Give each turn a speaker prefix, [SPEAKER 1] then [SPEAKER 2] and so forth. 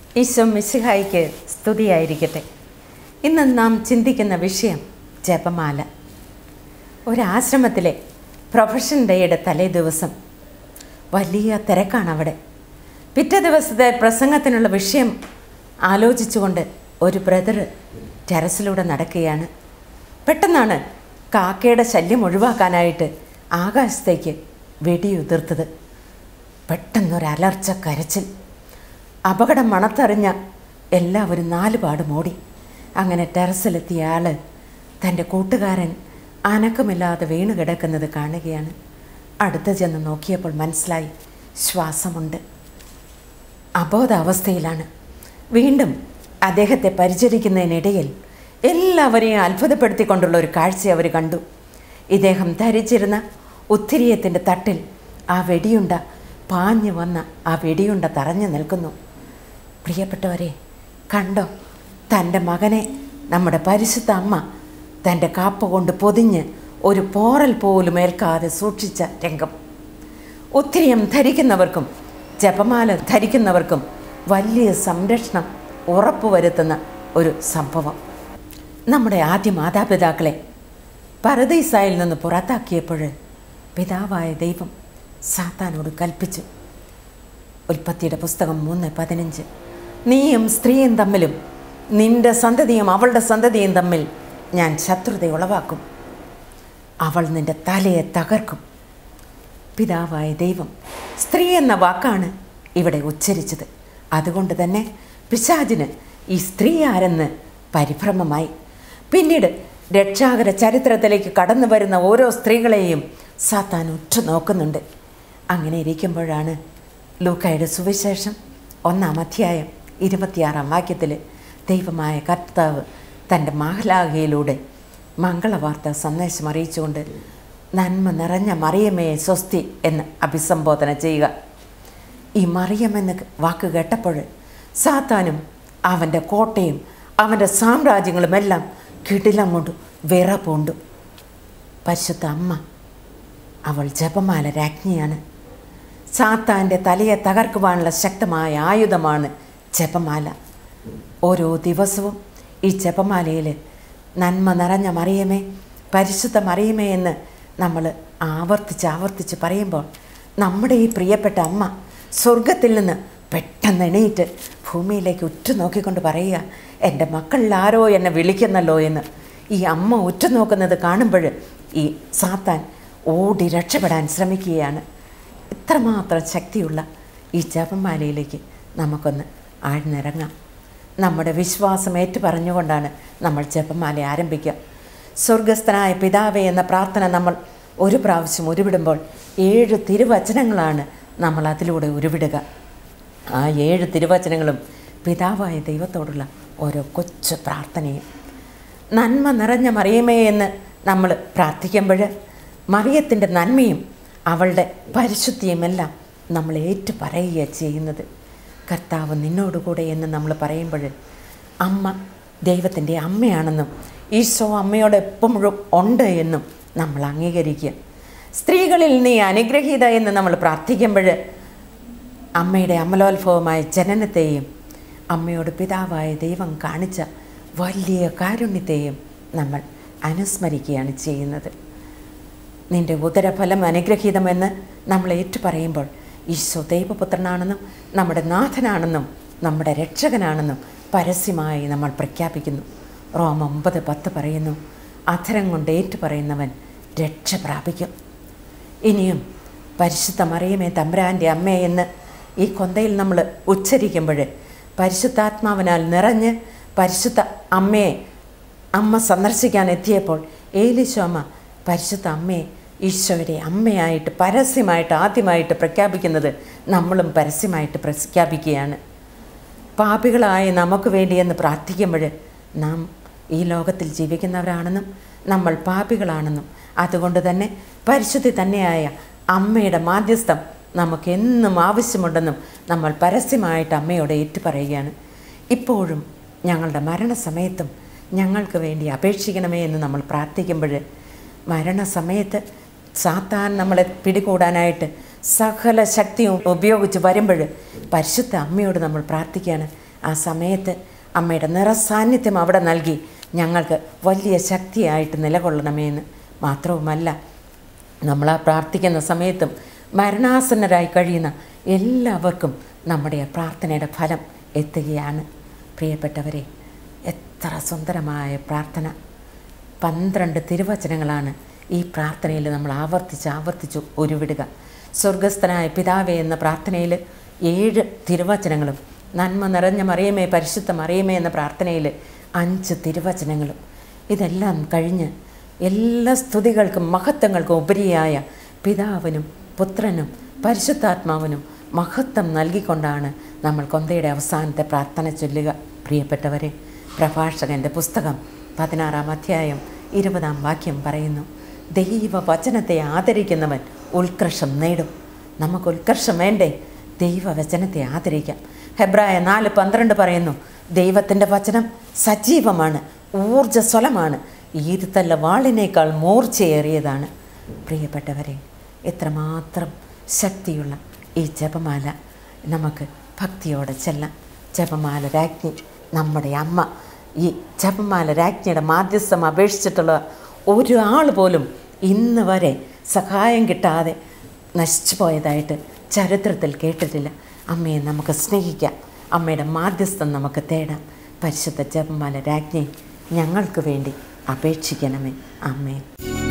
[SPEAKER 1] ഈശോ മിശിഹായിക്ക് സ്തുതിയായിരിക്കട്ടെ ഇന്ന് നാം ചിന്തിക്കുന്ന വിഷയം ജപമാല ഒരാശ്രമത്തിലെ പ്രൊഫഷൻ ഡേയുടെ തലേ ദിവസം വലിയ തിരക്കാണ് അവിടെ പിറ്റേ ദിവസത്തെ പ്രസംഗത്തിനുള്ള വിഷയം ആലോചിച്ചുകൊണ്ട് ഒരു ബ്രദർ ടെറസിലൂടെ നടക്കുകയാണ് പെട്ടെന്നാണ് കാക്കയുടെ ശല്യം ഒഴിവാക്കാനായിട്ട് ആകാശത്തേക്ക് വെടിയുതിർത്തത് പെട്ടെന്നൊരു അലർച്ച കരച്ചിൽ അപകടം മണത്തറിഞ്ഞ എല്ലാവരും നാലുപാട് മോടി അങ്ങനെ ടെറസിലെത്തിയ ആൾ തൻ്റെ കൂട്ടുകാരൻ അനക്കമില്ലാതെ വീണ് കിടക്കുന്നത് കാണുകയാണ് അടുത്ത് ചെന്ന് നോക്കിയപ്പോൾ മനസ്സിലായി ശ്വാസമുണ്ട് അബോധാവസ്ഥയിലാണ് വീണ്ടും അദ്ദേഹത്തെ പരിചരിക്കുന്നതിനിടയിൽ എല്ലാവരെയും അത്ഭുതപ്പെടുത്തിക്കൊണ്ടുള്ള ഒരു കാഴ്ച അവർ കണ്ടു ഇദ്ദേഹം ധരിച്ചിരുന്ന ഉത്തിരിയത്തിൻ്റെ തട്ടിൽ ആ വെടിയുണ്ട പാഞ്ഞു വന്ന ആ വെടിയുണ്ട തറഞ്ഞു നിൽക്കുന്നു പ്രിയപ്പെട്ടവരെ കണ്ടോ തൻ്റെ മകനെ നമ്മുടെ പരിശുദ്ധ അമ്മ തൻ്റെ കാപ്പ കൊണ്ട് പൊതിഞ്ഞ് ഒരു പോറൽ പോലും ഏൽക്കാതെ സൂക്ഷിച്ച രംഗം ഉത്തിരിയം ധരിക്കുന്നവർക്കും ജപമാല ധരിക്കുന്നവർക്കും വലിയ സംരക്ഷണം ഉറപ്പുവരുത്തുന്ന ഒരു സംഭവം നമ്മുടെ ആദ്യ മാതാപിതാക്കളെ പരദീസായിൽ നിന്ന് പുറത്താക്കിയപ്പോൾ പിതാവായ ദൈവം സാത്താനോട് കൽപ്പിച്ചു ഉൽപ്പത്തിയുടെ പുസ്തകം മൂന്ന് പതിനഞ്ച് നീയും സ്ത്രീയും തമ്മിലും നിന്റെ സന്തതിയും അവളുടെ സന്തതിയും തമ്മിൽ ഞാൻ ശത്രുത ഉളവാക്കും അവൾ നിന്റെ തലയെ തകർക്കും പിതാവായ ദൈവം സ്ത്രീ എന്ന വാക്കാണ് ഇവിടെ ഉച്ചരിച്ചത് അതുകൊണ്ട് തന്നെ പിശാചിന് ഈ സ്ത്രീ ആരെന്ന് പരിഭ്രമമായി പിന്നീട് രക്ഷാകര ചരിത്രത്തിലേക്ക് കടന്നു വരുന്ന ഓരോ സ്ത്രീകളെയും സാത്താൻ ഉറ്റു നോക്കുന്നുണ്ട് അങ്ങനെ ഇരിക്കുമ്പോഴാണ് ലൂക്കായുടെ സുവിശേഷം ഒന്നാം അധ്യായം ഇരുപത്തിയാറാം വാക്യത്തിൽ ദൈവമായ കർത്താവ് തൻ്റെ മാഹലാഹയിലൂടെ മംഗളവാർത്ത സന്ദേശം അറിയിച്ചുകൊണ്ട് നന്മ നിറഞ്ഞ മറിയമേ സ്വസ്തി എന്ന് അഭിസംബോധന ചെയ്യുക ഈ മറിയം എന്ന വാക്ക് കേട്ടപ്പോൾ സാത്താനും അവൻ്റെ കോട്ടയും അവൻ്റെ സാമ്രാജ്യങ്ങളുമെല്ലാം കിടിലം കൊണ്ട് വിറ പൂണ്ടു പരിശുദ്ധ അമ്മ അവൾ ജപമാല രാജ്ഞിയാണ് സാത്താൻ്റെ തലയെ തകർക്കുവാനുള്ള ശക്തമായ ആയുധമാണ് ജപമാല ഓരോ ദിവസവും ഈ ജപമാലയിൽ നന്മ നിറഞ്ഞ മറിയമേ പരിശുദ്ധ മറിയമേ എന്ന് നമ്മൾ ആവർത്തിച്ച് ആവർത്തിച്ച് പറയുമ്പോൾ നമ്മുടെ ഈ പ്രിയപ്പെട്ട അമ്മ സ്വർഗത്തിൽ നിന്ന് പെട്ടെന്ന് എണീറ്റ് ഭൂമിയിലേക്ക് ഉറ്റു നോക്കിക്കൊണ്ട് പറയുക എൻ്റെ മക്കളിൽ ആരോ എന്നെ വിളിക്കുന്നല്ലോ എന്ന് ഈ അമ്മ ഉറ്റുനോക്കുന്നത് കാണുമ്പോൾ ഈ സാത്താൻ ഓടി രക്ഷപ്പെടാൻ ശ്രമിക്കുകയാണ് ഇത്രമാത്രം ശക്തിയുള്ള ഈ ജപമാലയിലേക്ക് നമുക്കൊന്ന് ആഴ്ന്നിറങ്ങാം നമ്മുടെ വിശ്വാസം ഏറ്റു പറഞ്ഞുകൊണ്ടാണ് നമ്മൾ ജപമാല ആരംഭിക്കുക സ്വർഗസ്ഥനായ പിതാവേ എന്ന പ്രാർത്ഥന നമ്മൾ ഒരു പ്രാവശ്യം ഉരുവിടുമ്പോൾ ഏഴ് തിരുവചനങ്ങളാണ് നമ്മൾ അതിലൂടെ ഉരുവിടുക ആ ഏഴ് തിരുവചനങ്ങളും പിതാവായ ദൈവത്തോടുള്ള ഓരോ കൊച്ചു പ്രാർത്ഥനയും നന്മ നിറഞ്ഞ മറിയമേ എന്ന് നമ്മൾ പ്രാർത്ഥിക്കുമ്പോൾ മറിയത്തിൻ്റെ നന്മയും അവളുടെ പരിശുദ്ധിയുമെല്ലാം നമ്മൾ ഏറ്റു പറയുക ചെയ്യുന്നത് കർത്താവ് നിന്നോടുകൂടെ എന്ന് നമ്മൾ പറയുമ്പോൾ അമ്മ ദൈവത്തിൻ്റെ അമ്മയാണെന്നും ഈശോ അമ്മയോട് എപ്പോഴും ഉണ്ട് എന്നും നമ്മൾ അംഗീകരിക്കുക സ്ത്രീകളിൽ നീ അനുഗ്രഹീത എന്ന് നമ്മൾ പ്രാർത്ഥിക്കുമ്പോൾ അമ്മയുടെ അമലോത്ഭവമായ ജനനത്തെയും അമ്മയോട് പിതാവായ ദൈവം കാണിച്ച വലിയ കാരുണ്യത്തെയും നമ്മൾ അനുസ്മരിക്കുകയാണ് ചെയ്യുന്നത് നിന്റെ ഉദരഫലം അനുഗ്രഹീതമെന്ന് നമ്മൾ ഏറ്റുപറയുമ്പോൾ ഈശോ ദൈവപുത്രനാണെന്നും നമ്മുടെ നാഥനാണെന്നും നമ്മുടെ രക്ഷകനാണെന്നും പരസ്യമായി നമ്മൾ പ്രഖ്യാപിക്കുന്നു റോമ ഒമ്പത് പത്ത് പറയുന്നു അധരം കൊണ്ട് ഏറ്റുപറയുന്നവൻ രക്ഷ പ്രാപിക്കും ഇനിയും പരിശുദ്ധ മറിയമേ തമ്പുരാൻ്റെ അമ്മേ എന്ന് ഈ കൊന്തയിൽ നമ്മൾ ഉച്ചരിക്കുമ്പോൾ പരിശുദ്ധാത്മാവിനാൽ നിറഞ്ഞ് പരിശുദ്ധ അമ്മയെ അമ്മ സന്ദർശിക്കാൻ എത്തിയപ്പോൾ ഏലിശോമ പരിശുദ്ധ അമ്മയെ ഈശോയുടെ അമ്മയായിട്ട് പരസ്യമായിട്ട് ആദ്യമായിട്ട് പ്രഖ്യാപിക്കുന്നത് നമ്മളും പരസ്യമായിട്ട് പ്രഖ്യാപിക്കുകയാണ് പാപികളായ നമുക്ക് വേണ്ടിയെന്ന് പ്രാർത്ഥിക്കുമ്പോൾ നാം ഈ ലോകത്തിൽ ജീവിക്കുന്നവരാണെന്നും നമ്മൾ പാപികളാണെന്നും അതുകൊണ്ട് തന്നെ പരിശുദ്ധി തന്നെയായ അമ്മയുടെ മാധ്യസ്ഥം നമുക്കെന്നും ആവശ്യമുണ്ടെന്നും നമ്മൾ പരസ്യമായിട്ട് അമ്മയോട് ഏറ്റുപറയുകയാണ് ഇപ്പോഴും ഞങ്ങളുടെ മരണസമയത്തും ഞങ്ങൾക്ക് വേണ്ടി അപേക്ഷിക്കണമേ എന്ന് നമ്മൾ പ്രാർത്ഥിക്കുമ്പോൾ മരണസമയത്ത് സാത്താൻ നമ്മളെ പിടികൂടാനായിട്ട് സകല ശക്തിയും ഉപയോഗിച്ച് വരുമ്പോൾ പരിശുദ്ധ അമ്മയോട് നമ്മൾ പ്രാർത്ഥിക്കുകയാണ് ആ സമയത്ത് അമ്മയുടെ നിറസാന്നിധ്യം അവിടെ നൽകി ഞങ്ങൾക്ക് വലിയ ശക്തിയായിട്ട് നിലകൊള്ളണമേ എന്ന് മാത്രവുമല്ല നമ്മൾ ആ പ്രാർത്ഥിക്കുന്ന സമയത്തും മരണാസന്നരായി കഴിയുന്ന എല്ലാവർക്കും നമ്മുടെ ആ പ്രാർത്ഥനയുടെ ഫലം എത്തുകയാണ് പ്രിയപ്പെട്ടവരെ എത്ര സുന്ദരമായ പ്രാർത്ഥന പന്ത്രണ്ട് തിരുവചനങ്ങളാണ് ഈ പ്രാർത്ഥനയിൽ നമ്മൾ ആവർത്തിച്ച് ആവർത്തിച്ച് ഉരുവിടുക സ്വർഗസ്ഥനായ പിതാവേ എന്ന പ്രാർത്ഥനയിൽ ഏഴ് തിരുവചനങ്ങളും നന്മ നിറഞ്ഞ മറിയമേ പരിശുദ്ധ മറിയമേ എന്ന പ്രാർത്ഥനയിൽ അഞ്ച് തിരുവചനങ്ങളും ഇതെല്ലാം കഴിഞ്ഞ് എല്ലാ സ്തുതികൾക്കും മഹത്വങ്ങൾക്കും ഉപരിയായ പിതാവിനും പുത്രനും പരിശുദ്ധാത്മാവിനും മഹത്വം നൽകിക്കൊണ്ടാണ് നമ്മൾ കൊന്തയുടെ അവസാനത്തെ പ്രാർത്ഥന ചൊല്ലുക പ്രിയപ്പെട്ടവരെ പ്രഭാഷകൻ്റെ പുസ്തകം പതിനാറാം അധ്യായം ഇരുപതാം വാക്യം പറയുന്നു ദൈവവചനത്തെ ആദരിക്കുന്നവൻ ഉത്കർഷം നേടും നമുക്ക് ഉത്കർഷം വേണ്ടേ ദൈവവചനത്തെ ആദരിക്കാം ഹെബ്രായ നാല് പന്ത്രണ്ട് പറയുന്നു ദൈവത്തിൻ്റെ വചനം സജീവമാണ് ഊർജ്ജസ്വലമാണ് ഈരുത്തല്ല വാളിനേക്കാൾ മൂർച്ചയേറിയതാണ് പ്രിയപ്പെട്ടവരെ എത്രമാത്രം ശക്തിയുള്ള ഈ ജപമാല നമുക്ക് ഭക്തിയോടെ ചെല്ലാം ജപമാല രാജ്ഞി നമ്മുടെ അമ്മ ഈ ജപമാല രാജ്ഞിയുടെ മാധ്യസ്ഥം അപേക്ഷിച്ചിട്ടുള്ള ഒരാൾ പോലും ഇന്ന് വരെ സഹായം കിട്ടാതെ നശിച്ചു പോയതായിട്ട് ചരിത്രത്തിൽ കേട്ടിട്ടില്ല അമ്മയെ നമുക്ക് സ്നേഹിക്കാം അമ്മയുടെ മാധ്യസ്ഥം നമുക്ക് തേടാം പരിശുദ്ധ ജപമാല രാജ്ഞി ഞങ്ങൾക്ക് വേണ്ടി അപേക്ഷിക്കണമേ അമ്മേ